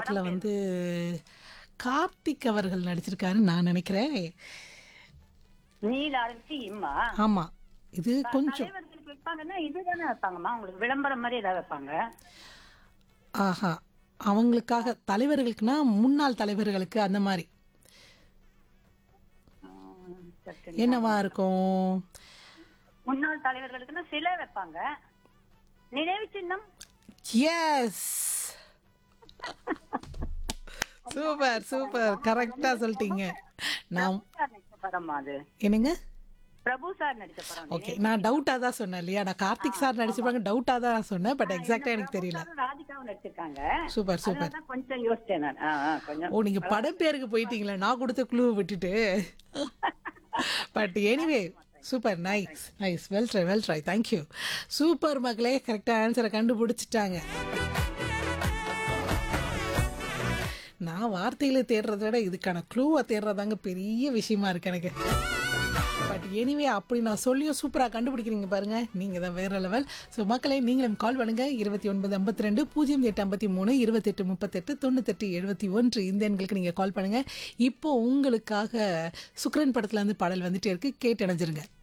படத்துல வந்து கார்த்திக் அவர்கள் நடிச்சிருக்காருன்னு நான் நினைக்கிறேன் நீல ஆரம்பிச்சு இம்மா ஆமா இது கொஞ்சம் தலைவர்களுக்கு வைப்பாங்கன்னா இதுதானே வைப்பாங்கம்மா உங்களுக்கு விளம்பரம் மாதிரி ஏதாவது வைப்பாங்க ஆஹா அவங்களுக்காக தலைவர்களுக்குன்னா முன்னாள் தலைவர்களுக்கு அந்த மாதிரி ம், சரி. என்னவா இருக்கும் முன்னாள் தலைவர்களுக்குன்னா சிலை வைப்பாங்க நினைவு சின்னம் எஸ் சூப்பர் சூப்பர் கரெக்டா சொல்லிட்டீங்க நான் சார் நடிச்ச படமா அது என்னங்க பிரபு சார் நடிச்ச படம் ஓகே நான் டவுட்டாக தான் சொன்னேன் இல்லையா நான் கார்த்திக் சார் நடிச்சிருப்பாங்க டவுட்டாக தான் சொன்னேன் பட் எக்ஸாக்டாக எனக்கு தெரியல சாரும் ராதிகாவும் நடிச்சிருக்காங்க சூப்பர் சூப்பர் அதான் கொஞ்சம் யோசிச்சேன் நான் ஆ, ஆ, கொஞ்சம் ஓ நீங்கள் படம் பேருக்கு போயிட்டீங்களே நான் கொடுத்த குழுவை விட்டுட்டு but anyway super nice nice well try well try thank you super மக்களே கரெக்டாக ஆன்சரை கண்டுபிடிச்சிட்டாங்க நான் வார்த்தைகளை தேடுறத விட இதுக்கான க்ளூவை தேடுறதாங்க பெரிய விஷயமா இருக்கு எனக்கு பட் எனிவே அப்படி நான் சொல்லியும் சூப்பராக கண்டுபிடிக்கிறீங்க பாருங்க நீங்கள் தான் வேற லெவல் ஸோ மக்களே நீங்களும் கால் பண்ணுங்க இருபத்தி ஒன்பது ஐம்பத்தி ரெண்டு பூஜ்ஜியம் எட்டு ஐம்பத்தி மூணு இருபத்தெட்டு முப்பத்தெட்டு தொண்ணூத்தெட்டு எழுபத்தி ஒன்று இந்த எண்களுக்கு நீங்கள் கால் பண்ணுங்க இப்போ உங்களுக்காக சுக்ரன் படத்துல இருந்து பாடல் வந்துட்டே இருக்கு கேட்டு அணைஞ்சிருங்க